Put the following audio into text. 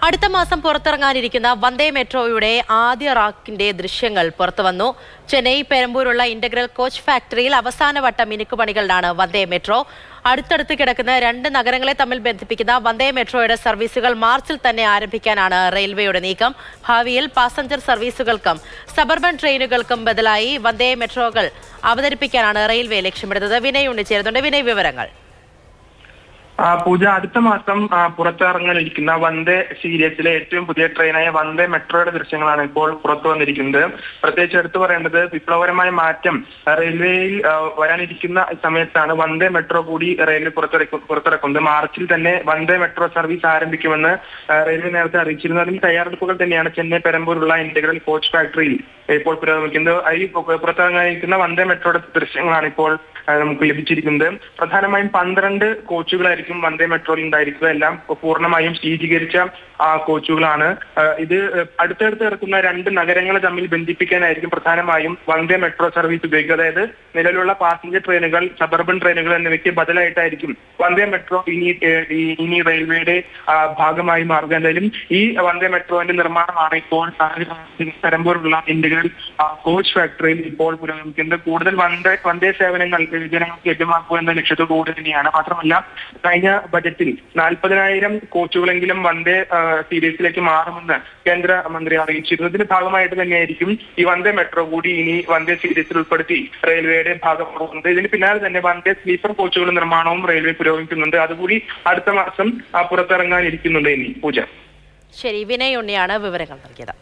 അടുത്ത മാസം പുറത്തിറങ്ങാനിരിക്കുന്ന വന്ദേ മെട്രോയുടെ ആദ്യ റാക്കിന്റെ ദൃശ്യങ്ങൾ പുറത്തുവന്നു ചെന്നൈ പെരമ്പൂരുള്ള ഇന്റഗ്രൽ കോച്ച് ഫാക്ടറിയിൽ അവസാനവട്ട മിനുക്കുപണികളിലാണ് വന്ദേ മെട്രോ അടുത്തടുത്ത് കിടക്കുന്ന രണ്ട് നഗരങ്ങളെ തമ്മിൽ ബന്ധിപ്പിക്കുന്ന വന്ദേ മെട്രോയുടെ സർവീസുകൾ മാർച്ചിൽ തന്നെ ആരംഭിക്കാനാണ് റെയിൽവേയുടെ നീക്കം ഭാവിയിൽ പാസഞ്ചർ സർവീസുകൾക്കും സബർബൻ ട്രെയിനുകൾക്കും ബദലായി വന്ദേ മെട്രോകൾ അവതരിപ്പിക്കാനാണ് റെയിൽവേ ലക്ഷ്യമിടുന്നത് വിനയ് ഉണ്ണിച്ചേരുന്നുണ്ട് വിനയ് വിവരങ്ങൾ ആ, പൂജ അടുത്ത മാസം ആ, പുറത്തിറങ്ങാനിരിക്കുന്ന വന്ദേ സീരീസിലെ ഏറ്റവും പുതിയ ട്രെയിനായ വന്ദേ മെട്രോയുടെ ദൃശ്യങ്ങളാണ് ഇപ്പോൾ പുറത്തു വന്നിരിക്കുന്നത് പ്രത്യേകിച്ച് എടുത്തു പറയേണ്ടത് വിപ്ലവകരമായ മാറ്റം ആ, റെയിൽവേയിൽ ആ, വരാനിരിക്കുന്ന സമയത്താണ് വന്ദേ മെട്രോ കൂടി റെയിൽവേ പുറത്തിറക്കും പുറത്തിറക്കുന്നത് മാർച്ചിൽ തന്നെ വന്ദേ മെട്രോ സർവീസ് ആരംഭിക്കുമെന്ന് ആ, റെയിൽവേ നേരത്തെ അറിയിച്ചിരുന്നു അതിന് തയ്യാറെടുപ്പുകൾ തന്നെയാണ് ചെന്നൈ പെരമ്പൂരുള്ള ഇന്റഗ്രൽ കോച്ച് ഫാക്ടറിയിൽ ഇപ്പോൾ പുരോഗമിക്കുന്നത് ഈ പു- പുറത്തിറങ്ങാനിരിക്കുന്ന വന്ദേ മെട്രോയുടെ ദൃശ്യങ്ങളാണ് ഇപ്പോൾ ആ, നമുക്ക് ലഭിച്ചിരിക്കുന്നത് പ്രധാനമായും പന്ത്രണ്ട് കോച്ചുകളായിരിക്കും വന്ദേ മെട്രോയിൽ ഉണ്ടായിരിക്കുക എല്ലാം പൂർണ്ണമായും ശീതീകരിച്ച ആ, കോച്ചുകളാണ് ആ, ഇത് അടുത്തടുത്ത് കിടക്കുന്ന രണ്ട് നഗരങ്ങളെ തമ്മിൽ ബന്ധിപ്പിക്കാനായിരിക്കും പ്രധാനമായും വന്ദേ മെട്രോ സർവീസ് ഉപയോഗിക്കുക അതായത് നിലവിലുള്ള പാസഞ്ചർ ട്രെയിനുകൾ സബർബൻ ട്രെയിനുകൾ എന്നിവയ്ക്ക് ബദലായിട്ടായിരിക്കും വന്ദേ മെട്രോ ഇനി ഏ, ഈ- ഇനി റെയിൽവേയുടെ ആ, ഭാഗമായി മാറുക എന്തായാലും ഈ വന്ദേ മെട്രോന്റെ നിർമ്മാണമാണ് ഇപ്പോൾ ആ, പെരമ്പൂരിലുള്ള ഇന്റഗ്രൽ ആ, കോച്ച് ഫാക്ടറിയിൽ ഇപ്പോൾ പുരോഗമിക്കുന്നത് കൂടുതൽ വന്ദേ വന്ദേ സേവനങ്ങൾ ജനങ്ങൾക്ക് ലഭ്യമാക്കുക എന്ന ലക്ഷ്യത്തോടു കൂടി തന്നെയാണ് മാത്രമല്ല കഴിഞ്ഞ ബജറ്റിൽ നാൽപ്പതിനായിരം കോച്ചുകളെങ്കിലും വന്ദേ ആ, സീരീസിലേക്ക് മാറുമെന്ന് കേന്ദ്ര മന്ത്രി അറിയിച്ചിരുന്നു ഇതിന്റെ ഭാഗമായിട്ട് തന്നെയായിരിക്കും ഈ വന്ദേ മെട്രോ കൂടി ഇനി വന്ദേ സീരീസിൽ ഉൾപ്പെടുത്തി റെയിൽവേയുടെ ഭാഗമാകുന്നത് ഇതിന് പിന്നാലെ തന്നെ വന്ദേ സ്ലീപ്പർ കോച്ചുകളുടെ നിർമ്മാണവും റെയിൽവേ പുരോഗമിക്കുന്നുണ്ട് അതുകൂടി അടുത്ത മാസം ആ, പുറത്തിറങ്ങാനിരിക്കുന്നുണ്ട് ഇനി പൂജ ശരി വിനയ് ഉണ്ണിയാണ് വിവരങ്ങൾ നൽകിയത്